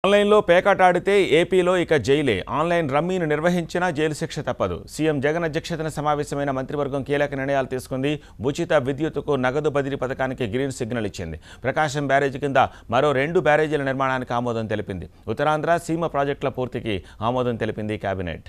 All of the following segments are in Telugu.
ఆన్లైన్లో పేకాట ఆడితే ఏపీలో ఇక జైలే ఆన్లైన్ రమ్మీని నిర్వహించినా జైలు శిక్ష తప్పదు సీఎం జగన్ అధ్యక్షతన సమావేశమైన మంత్రివర్గం కీలక నిర్ణయాలు తీసుకుంది ఉచిత విద్యుత్తుకు నగదు బదిలీ పథకానికి గ్రీన్ సిగ్నల్ ఇచ్చింది ప్రకాశం బ్యారేజీ కింద మరో రెండు బ్యారేజీల నిర్మాణానికి ఆమోదం తెలిపింది ఉత్తరాంధ్ర సీమ ప్రాజెక్టుల పూర్తికి ఆమోదం తెలిపింది కేబినెట్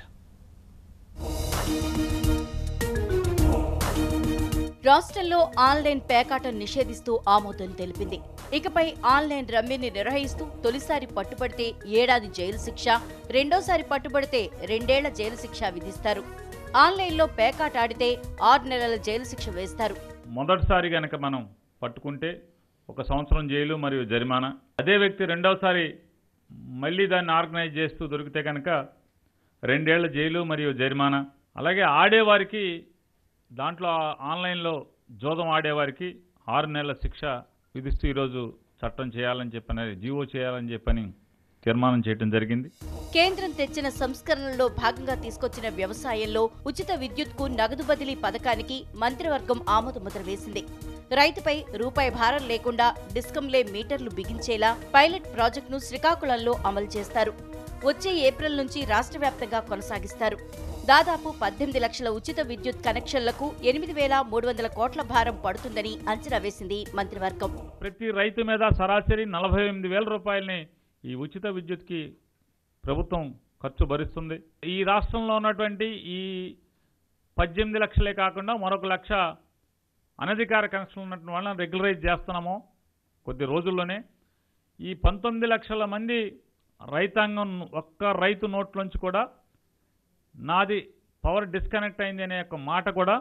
రాష్ట్రంలో ఆన్లైన్ పేకాట నిషేధిస్తూ ఆమోదం తెలిపింది ఇకపై ఆన్లైన్ రమ్మీని నిర్వహిస్తూ తొలిసారి పట్టుబడితే ఏడాది జైలు శిక్ష రెండోసారి పట్టుబడితే రెండేళ్ల జైలు శిక్ష విధిస్తారు ఆన్లైన్లో పేకాట ఆడితే ఆరు నెలల జైలు శిక్ష వేస్తారు మొదటిసారి గనక మనం పట్టుకుంటే ఒక సంవత్సరం జైలు మరియు జరిమానా అదే వ్యక్తి రెండవసారి మళ్ళీ దాన్ని ఆర్గనైజ్ చేస్తూ దొరికితే కనుక రెండేళ్ల జైలు మరియు జరిమానా అలాగే ఆడేవారికి దాంట్లో ఆన్లైన్లో జోదం ఆడేవారికి ఆరు నెలల శిక్ష విధిస్తూ ఈరోజు చట్టం చేయాలని చెప్పని జీవో చేయాలని చెప్పని తీర్మానం చేయడం జరిగింది కేంద్రం తెచ్చిన సంస్కరణల్లో భాగంగా తీసుకొచ్చిన వ్యవసాయంలో ఉచిత విద్యుత్కు నగదు బదిలీ పథకానికి మంత్రివర్గం ఆమోదముద్ర వేసింది రైతుపై రూపాయి భారం లేకుండా డిస్కంలే మీటర్లు బిగించేలా పైలట్ ప్రాజెక్టును శ్రీకాకుళంలో అమలు చేస్తారు వచ్చే ఏప్రిల్ నుంచి రాష్ట్ర వ్యాప్తంగా కొనసాగిస్తారు దాదాపు పద్దెనిమిది లక్షల ఉచిత విద్యుత్ కనెక్షన్లకు ఎనిమిది వేల మూడు వందల కోట్ల భారం పడుతుందని అంచనా వేసింది మంత్రివర్గం ప్రతి రైతు మీద సరాసరి నలభై ఎనిమిది వేల రూపాయలని ఈ ఉచిత విద్యుత్కి ప్రభుత్వం ఖర్చు భరిస్తుంది ఈ రాష్ట్రంలో ఉన్నటువంటి ఈ పద్దెనిమిది లక్షలే కాకుండా మరొక లక్ష అనధికార కనెక్షన్లు ఉన్నటువంటి వాళ్ళని రెగ్యులరైజ్ చేస్తున్నాము కొద్ది రోజుల్లోనే ఈ పంతొమ్మిది లక్షల మంది రైతాంగం ఒక్క రైతు నోట్లోంచి కూడా నాది పవర్ డిస్కనెక్ట్ అయింది అనే ఒక మాట కూడా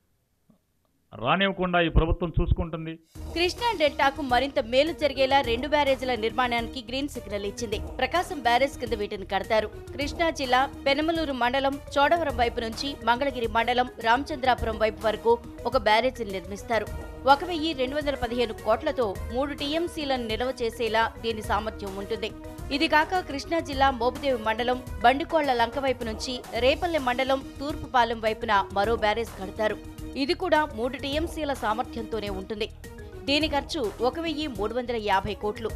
రానివ్వకుండా ఈ ప్రభుత్వం చూసుకుంటుంది కృష్ణా డెల్టాకు మరింత మేలు జరిగేలా రెండు బ్యారేజీల నిర్మాణానికి గ్రీన్ సిగ్నల్ ఇచ్చింది ప్రకాశం బ్యారేజ్ కింద వీటిని కడతారు కృష్ణా జిల్లా పెనమలూరు మండలం చోడవరం వైపు నుంచి మంగళగిరి మండలం రామచంద్రాపురం వైపు వరకు ఒక బ్యారేజీని నిర్మిస్తారు ఒక వెయ్యి రెండు వందల పదిహేను కోట్లతో మూడు టీఎంసీలను నిల్వ చేసేలా దీని సామర్థ్యం ఉంటుంది ఇది కాక కృష్ణా జిల్లా మోపుదేవి మండలం బండికోళ్ల లంక వైపు నుంచి రేపల్లె మండలం తూర్పుపాలెం వైపున మరో బ్యారేజ్ కడతారు ఇది కూడా మూడు టీఎంసీల సామర్థ్యంతోనే ఉంటుంది దీని ఖర్చు ఒక వెయ్యి మూడు వందల యాభై కోట్లు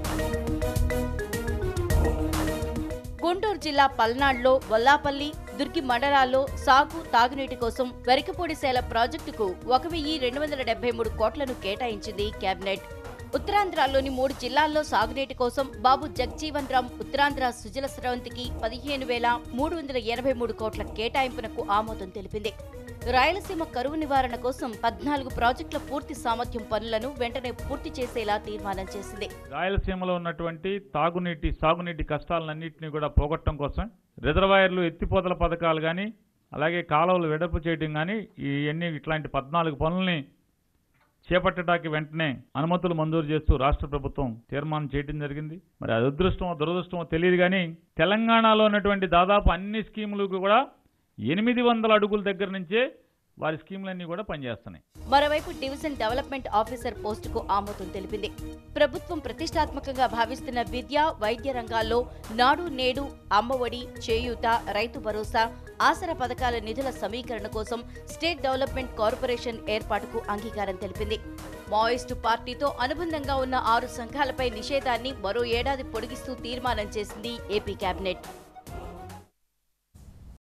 గుంటూరు జిల్లా పల్నాడులో వల్లాపల్లి దుర్గి మండలాల్లో సాగు తాగునీటి కోసం వరికపొడిసేల ప్రాజెక్టుకు ఒక వెయ్యి రెండు వందల డెబ్బై మూడు కోట్లను కేటాయించింది కేబినెట్ ఉత్తరాంధ్రలోని మూడు జిల్లాల్లో సాగునీటి కోసం బాబు జగ్జీవన్ రామ్ ఉత్తరాంధ్ర సుజల స్రవంతికి పదిహేను వేల మూడు వందల ఎనభై మూడు కోట్ల కేటాయింపునకు ఆమోదం తెలిపింది రాయలసీమ కరువు నివారణ కోసం పద్నాలుగు ప్రాజెక్టుల పూర్తి సామర్థ్యం పనులను వెంటనే పూర్తి చేసేలా తీర్మానం చేసింది రాయలసీమలో ఉన్నటువంటి తాగునీటి సాగునీటి కష్టాలన్నింటినీ కూడా పోగొట్టడం కోసం రిజర్వాయర్లు ఎత్తిపోతల పథకాలు కానీ అలాగే కాలువలు వెడల్పు చేయడం కానీ ఇవన్నీ ఇట్లాంటి పద్నాలుగు పనుల్ని చేపట్టడానికి వెంటనే అనుమతులు మంజూరు చేస్తూ రాష్ట్ర ప్రభుత్వం తీర్మానం చేయడం జరిగింది మరి అది అదృష్టమో దురదృష్టమో తెలియదు కానీ తెలంగాణలో ఉన్నటువంటి దాదాపు అన్ని స్కీములకు కూడా ఎనిమిది వందల అడుగుల దగ్గర నుంచే వారి స్కీములన్నీ కూడా పనిచేస్తున్నాయి మరోవైపు డివిజన్ డెవలప్మెంట్ ఆఫీసర్ పోస్టుకు ఆమోదం తెలిపింది ప్రభుత్వం ప్రతిష్టాత్మకంగా భావిస్తున్న విద్య వైద్య రంగాల్లో నాడు నేడు అమ్మఒడి చేయూత రైతు భరోసా ఆసరా పథకాల నిధుల సమీకరణ కోసం స్టేట్ డెవలప్మెంట్ కార్పొరేషన్ ఏర్పాటుకు అంగీకారం తెలిపింది మావోయిస్టు పార్టీతో అనుబంధంగా ఉన్న ఆరు సంఘాలపై నిషేధాన్ని మరో ఏడాది పొడిగిస్తూ తీర్మానం చేసింది ఏపీ కేబినెట్